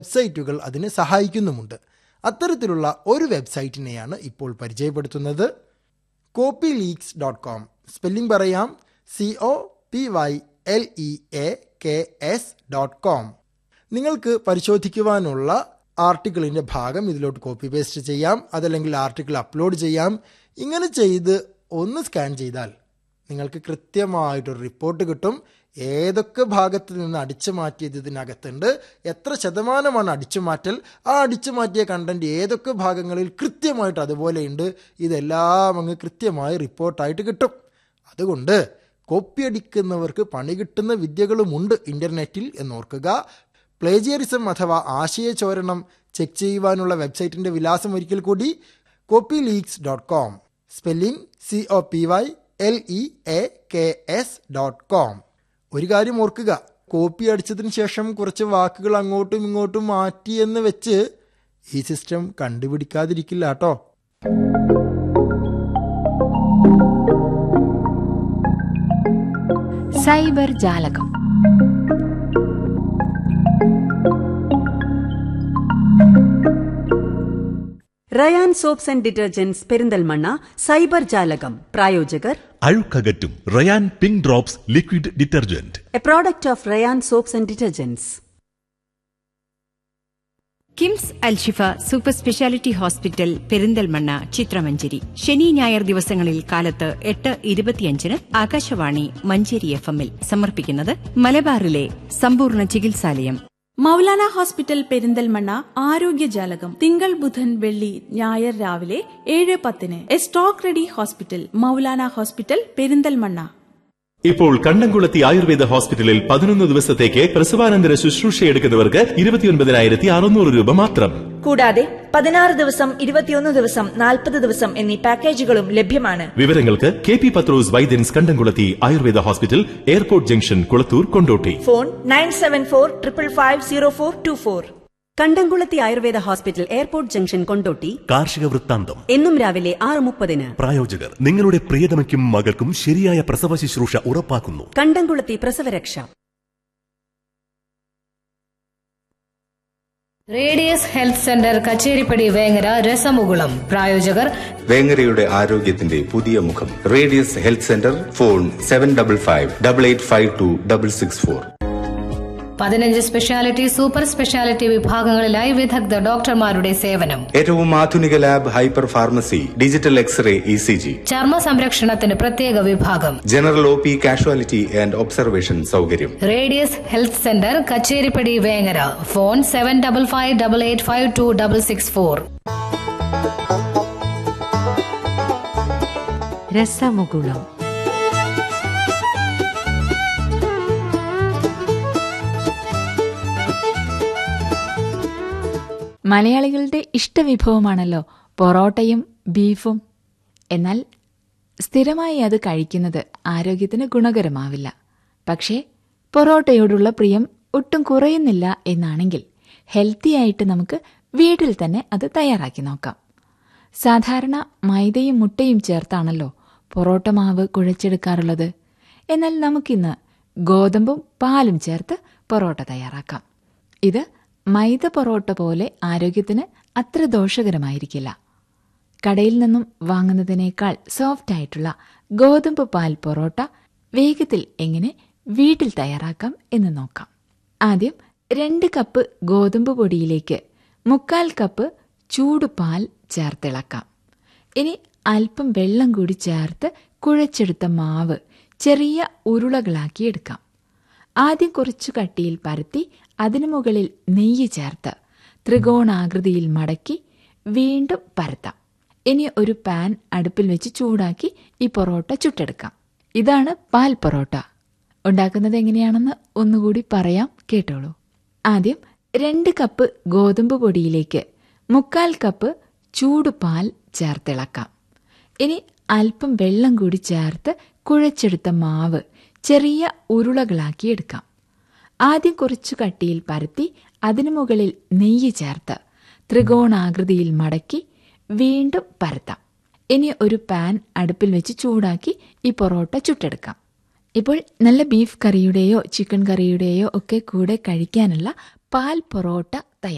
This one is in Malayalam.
വെബ്സൈറ്റുകൾ അതിന് സഹായിക്കുന്നുമുണ്ട് അത്തരത്തിലുള്ള ഒരു വെബ്സൈറ്റിനെയാണ് ഇപ്പോൾ പരിചയപ്പെടുത്തുന്നത് Copy Leaks dot com spelling പറയാം C O P Y L E A K S dot com നിങ്ങൾക്ക് പരിശോധിക്കുവാനുള്ള ആർട്ടിക്കിളിൻ്റെ ഭാഗം ഇതിലോട്ട് കോപ്പി പേസ്റ്റ് ചെയ്യാം അതല്ലെങ്കിൽ ആർട്ടിക്കിൾ അപ്ലോഡ് ചെയ്യാം ഇങ്ങനെ ചെയ്ത് ഒന്ന് സ്കാൻ ചെയ്താൽ നിങ്ങൾക്ക് കൃത്യമായിട്ടൊരു റിപ്പോർട്ട് കിട്ടും ഏതൊക്കെ ഭാഗത്ത് നിന്ന് അടിച്ചു മാറ്റിയത് ഇതിനകത്തുണ്ട് എത്ര ശതമാനമാണ് അടിച്ചു മാറ്റൽ ആ അടിച്ചു മാറ്റിയ കണ്ടന്റ് ഏതൊക്കെ ഭാഗങ്ങളിൽ കൃത്യമായിട്ട് അതുപോലെയുണ്ട് ഇതെല്ലാം അങ്ങ് കൃത്യമായി റിപ്പോർട്ടായിട്ട് കിട്ടും അതുകൊണ്ട് കോപ്പി അടിക്കുന്നവർക്ക് പണി കിട്ടുന്ന വിദ്യകളുമുണ്ട് ഇൻ്റർനെറ്റിൽ എന്നോർക്കുക പ്ലേജിയറിസം അഥവാ ആശയചോരണം ചെക്ക് ചെയ്യുവാനുള്ള വെബ്സൈറ്റിൻ്റെ വിലാസം ഒരിക്കൽ കൂടി Copy Leaks dot com spelling C O P Y L E A K S dot com ഒരു കാര്യം ഓർക്കുക കോപ്പി അടിച്ചതിന് ശേഷം കുറച്ച് വാക്കുകൾ അങ്ങോട്ടും ഇങ്ങോട്ടും മാറ്റി എന്ന് വെച്ച് ഈ സിസ്റ്റം കണ്ടുപിടിക്കാതിരിക്കില്ല കേട്ടോ സൈബർ ജാലകം Rayan soaps and detergents Perinthalmanna cyber ജാലകം പ്രായോജകർ അഴുക്കകറ്റും Rayan pink drops liquid detergent a product of Rayan soaps and detergents KIMS Alshifa super speciality hospital Perinthalmanna ചിത്രമഞ്ചേരി ശനി ഞായർ ദിവസങ്ങളിൽ കാലത്ത് എട്ട് ഇരുപത്തിയഞ്ചിന് ആകാശവാണി മഞ്ചേരി എഫ് എമ്മിൽ സമർപ്പിക്കുന്നത് മലബാറിലെ സമ്പൂർണ്ണ ചികിത്സാലയം മൗലാന ഹോസ്പിറ്റൽ പെരിന്തൽമണ്ണ ആരോഗ്യജാലകം തിങ്കൾ ബുധൻ വെള്ളി ഞായർ രാവിലെ ഏഴ് പത്തിന് a stock ready hospital Maulana hospital Perinthalmanna ഇപ്പോൾ കണ്ടംകുളത്തി ആയുർവേദ ഹോസ്പിറ്റലിൽ പതിനൊന്ന് ദിവസത്തേക്ക് പ്രസവാനന്തര ശുശ്രൂഷയെടുക്കുന്നവർക്ക് ഇരുപത്തിയൊൻപതിനായിരത്തി അറുന്നൂറ് രൂപ മാത്രം കൂടാതെ പതിനാറ് ദിവസം ഇരുപത്തിയൊന്ന് ദിവസം നാൽപ്പത് ദിവസം എന്നീ പാക്കേജുകളും ലഭ്യമാണ് വിവരങ്ങൾക്ക് K P Pathros Vaidyans Kandamkulathi Ayurveda hospital airport junction Kulathur Kondotty phone nine seven four triple five zero four two four Kandamkulathi Ayurveda hospital airport junction Kondotty കാർഷിക വൃത്താന്തം എന്നും രാവിലെ ആറ് മുപ്പതിന് പ്രായോജകർ നിങ്ങളുടെ പ്രിയതമയ്ക്കും മകൾക്കും ശരിയായ പ്രസവ ശുശ്രൂഷ ഉറപ്പാക്കുന്നു കണ്ടംകുളത്തി പ്രസവരക്ഷ radius health centre Kacheripadi Vengara രസമുകുളം പ്രായോജകർ വേങ്ങരയുടെ ആരോഗ്യത്തിന്റെ പുതിയ മുഖം radius health centre phone seven double five double eight five two double six four പതിനഞ്ച് സ്പെഷ്യാലിറ്റി സൂപ്പർ സ്പെഷ്യാലിറ്റി വിഭാഗങ്ങളിലായി വിദഗ്ധ ഡോക്ടർമാരുടെ സേവനം ഏറ്റവും ആധുനിക lab hyper pharmacy digital x-ray E C G ചർമ്മ സംരക്ഷണത്തിന് പ്രത്യേക വിഭാഗം general O P casualty and observation സൗകര്യം radius health centre Kacheripadi Vengara phone seven double five double eight five two double six four രസമുകുളം മലയാളികളുടെ ഇഷ്ടവിഭവമാണല്ലോ പൊറോട്ടയും ബീഫും എന്നാൽ സ്ഥിരമായി അത് കഴിക്കുന്നത് ആരോഗ്യത്തിന് ഗുണകരമാവില്ല പക്ഷേ പൊറോട്ടയോടുള്ള പ്രിയം ഒട്ടും കുറയുന്നില്ല എന്നാണെങ്കിൽ ഹെൽത്തി ആയിട്ട് നമുക്ക് വീട്ടിൽ തന്നെ അത് തയ്യാറാക്കി നോക്കാം സാധാരണ മൈദയും മുട്ടയും ചേർത്താണല്ലോ പൊറോട്ട മാവ് കുഴച്ചെടുക്കാറുള്ളത് എന്നാൽ നമുക്കിന്ന് ഗോതമ്പും പാലും ചേർത്ത് പൊറോട്ട തയ്യാറാക്കാം ഇത് മൈദ പൊറോട്ട പോലെ ആരോഗ്യത്തിന് അത്ര ദോഷകരമായിരിക്കില്ല കടയിൽ നിന്നും വാങ്ങുന്നതിനേക്കാൾ സോഫ്റ്റ് ആയിട്ടുള്ള ഗോതമ്പ് പാൽ പൊറോട്ട വേഗത്തിൽ എങ്ങനെ വീട്ടിൽ തയ്യാറാക്കാം എന്ന് നോക്കാം ആദ്യം രണ്ട് കപ്പ് ഗോതമ്പ് പൊടിയിലേക്ക് മുക്കാൽ കപ്പ് ചൂട് പാൽ ചേർത്തിളക്കാം ഇനി അല്പം വെള്ളം കൂടി ചേർത്ത് കുഴച്ചെടുത്ത മാവ് ചെറിയ ഉരുളകളാക്കി എടുക്കാം ആദ്യം കുറച്ചു കട്ടിയിൽ പരത്തി അതിനു മുകളിൽ നെയ്യ് ചേർത്ത് ത്രികോണാകൃതിയിൽ മടക്കി വീണ്ടും പരത്താം ഇനി ഒരു പാൻ അടുപ്പിൽ വെച്ച് ചൂടാക്കി ഈ പൊറോട്ട ചുട്ടെടുക്കാം ഇതാണ് പാൽ പൊറോട്ട ഉണ്ടാക്കുന്നത് എങ്ങനെയാണെന്ന് ഒന്നുകൂടി പറയാം കേട്ടോളൂ ആദ്യം രണ്ട് കപ്പ് ഗോതമ്പ് പൊടിയിലേക്ക് മുക്കാൽ കപ്പ് ചൂട് പാൽ ചേർത്തിളക്കാം ഇനി അല്പം വെള്ളം കൂടി ചേർത്ത് കുഴച്ചെടുത്ത മാവ് ചെറിയ ഉരുളകളാക്കി എടുക്കാം ആദ്യം കുറച്ചു കട്ടിയിൽ പരത്തി അതിനു മുകളിൽ നെയ്യ് ചേർത്ത് ത്രികോണാകൃതിയിൽ മടക്കി വീണ്ടും പരത്താം ഇനി ഒരു പാൻ അടുപ്പിൽ വെച്ച് ചൂടാക്കി ഈ പൊറോട്ട ചുട്ടെടുക്കാം ഇപ്പോൾ നല്ല ബീഫ് കറിയുടെയോ ചിക്കൻ കറിയുടെയോ ഒക്കെ കൂടെ കഴിക്കാനുള്ള പാൽ പൊറോട്ട തയ്യാർ